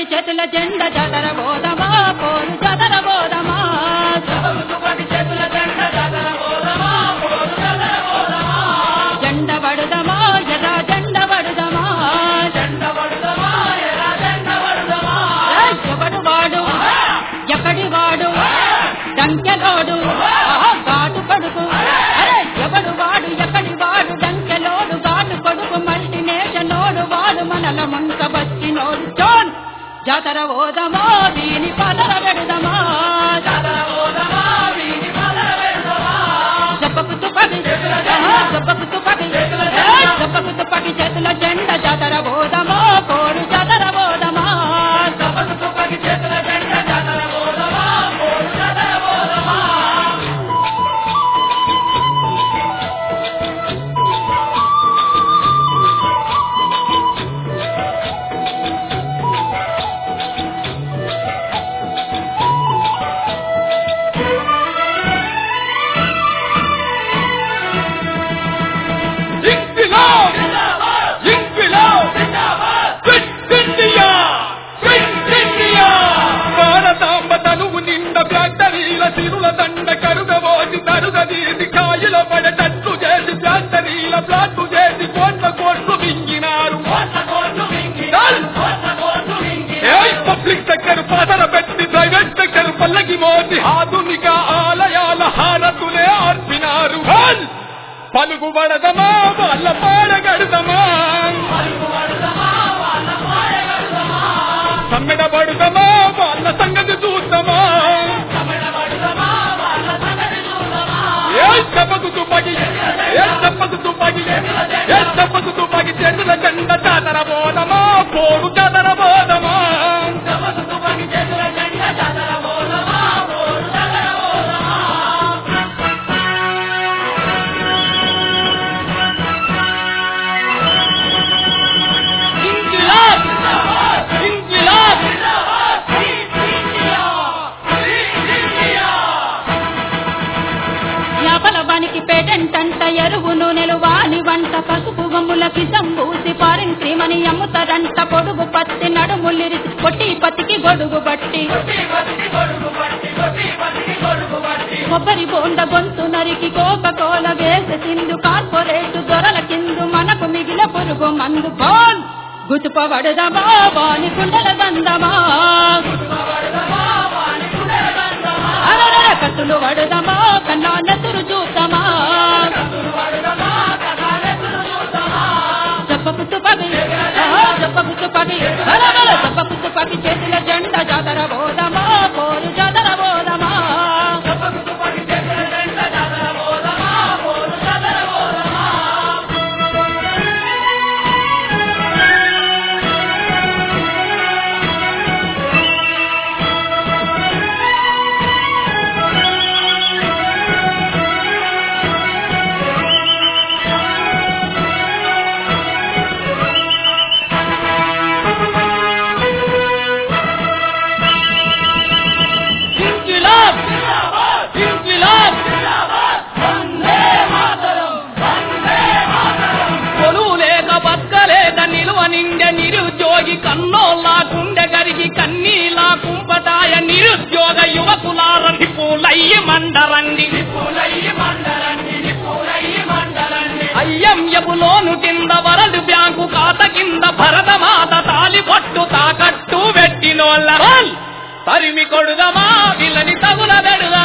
చేతుల జెండ జాతర బోధమా పోరు జాతర బోధమా జెండ పడుదమా ఎర్ర జెండ పడుదమా ఏయ్, ఎవడు వాడు ఎక్కడి వాడు డంకెలోడు ఆహా, గాటు కొడుకు అరే ఎవడు వాడు ఎక్కడి వాడు డంకెలోడు గాటు కొడుకు మల్టి నేషనోడు వాడు మనల ముంక బచ్చినోడు చోన్ జాతర ఓదమా వీని పదర పెడదమా చెప్పకు తుపకి ఆహా, చెప్పకు తుపకి ఏయ్, చెప్పకు తుపకి చేతుల జెండ జాతర బోధమా కోరు జాతర బోధమా ఇంక్విలాబ్ ఇంక్విలాబ్ క్విట్ ఇండియా క్విట్ ఇండియా భారతాంబ తనువు నిండ ఫ్యాక్టరీల సిరుల దండ కరుగబోసి తరుగ తీసి కాయల పడటట్లు చేసి ఫ్యాక్టరీల ప్లాట్లు చేసి కోట్ల కోట్లు మింగినారు ఏయ్ పబ్లిక్ సెక్టర్ పదర పెట్టి ప్రైవేట్ సెక్టర్ పల్లకి మోసి ఆధునిక ఆలయాల హారతులే అర్పినారు హల్! పలుకుబడదమా వాళ్ళ పాడగడదమా సమ్మెడబడుదమా వాళ్ళ సంగతి చూద్దామా ఏ చెప్పకు తుపాకి ఏ చెప్పకు తుపాకి ఏ చెప్పకు తుపాకి చేతుల జెండ జాతర బోధమా పోరు జాతర బోధమా ఇంక్విలాబ్ ఇంక్విలాబ్ యాపల బానికి పేటెంట్ అంట ఎరువు నూనెలు వాని వంట పసుపు గమ్ములకి సంబూసి ఫారిన్ క్రీమని అమ్ముతారంట పొడుగు పత్తి నడుములిరిసి పొట్టి పత్తికి గొడుగు బట్టి కొబ్బరి బోండ గొంతు నరికి కోక కోల వేసి తిందు కార్పొరేట్ దొరల కిందు మనకు మిగిల పురుగు మందు బాన్ గుతుపబడదమా వాని కుండల దందమా అరరర కత్తులు వడదమా కన్నా నెత్తురు చూద్దామా చెప్పకు తుపకి ఆహా, చెప్పకు తుపకి అరరర చెప్పకు తుపకి చేతుల జెండ జాతర బోధమా పోరు జాతర బోధమా ఇంక్విలాబ్ ఇంక్విలాబ్ కొలువు లేక బతకలేక నిలువ నిండె నిరుద్యోగి కన్నోళ్ళ గుండె గరిగి కన్నీలా కుంపటాయ నిరుద్యోగ యువకులార నిపులయ్యి మండరండి అయ్యంయపు లోను కింద వరల్డ్ బ్యాంకు ఖాత కింద భరతమాత తాలి పట్టు తాకట్టు పెట్టినోళ్ళ తరిమి కొడుదమా వీళ్ళని తగుల